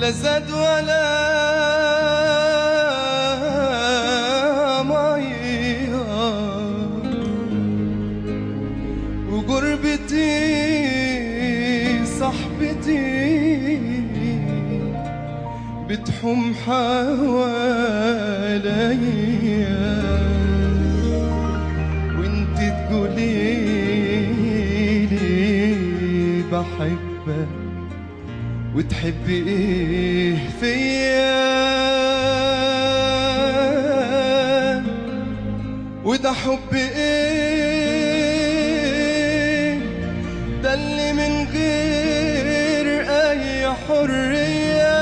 لا زاد ولا مية وغربتي صاحبتي بتحوم حواليا وانت تقولي لي بحبك وتحبي ايه فيا وده حب ايه ده اللي من غير اي حريه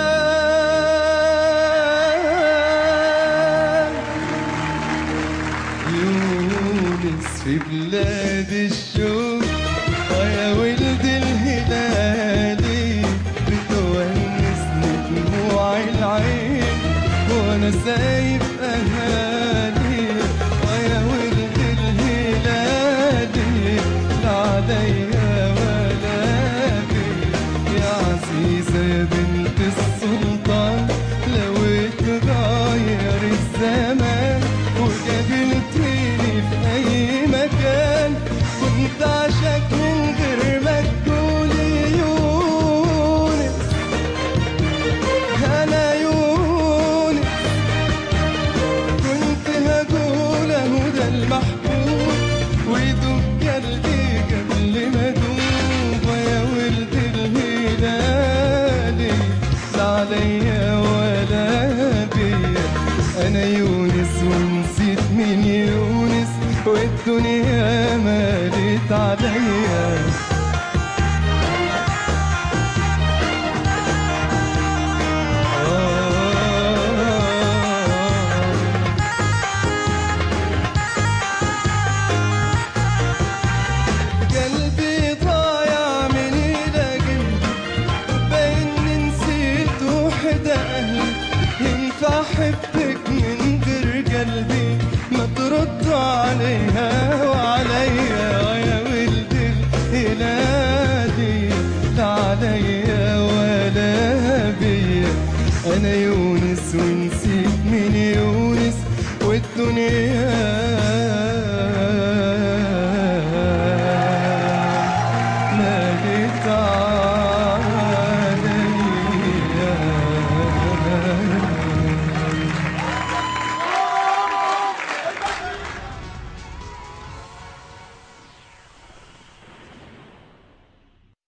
يونس في بلاد الشوق ويا ولد الهلالي بتونسني دموع العين وانا سايب اهالي ويا ولد الهلالي لا عليا ولا بي يا عزيزة يا بنت السلطان لو اتغير الزمان وقابلتيني في اي مكان كنت عشق من غير ما تقولي يونس انا يونس كنت هقول اهو ده المحبوب ويدوب قلبي قبل ما ادوب يا ولد الهلالي لا عليا ولا بيا انا يونس ونسيت مين يونس والدنيا مالت عليا آه قلبي ضايع من يلاقي بين نسيت وحدة أهلي ينفع أحبك من غير قلبي ما ترد عليها وعليا يا ولد الهلالي لا عليا ولا بيا أنا يونس ونسيت من يونس والدنيا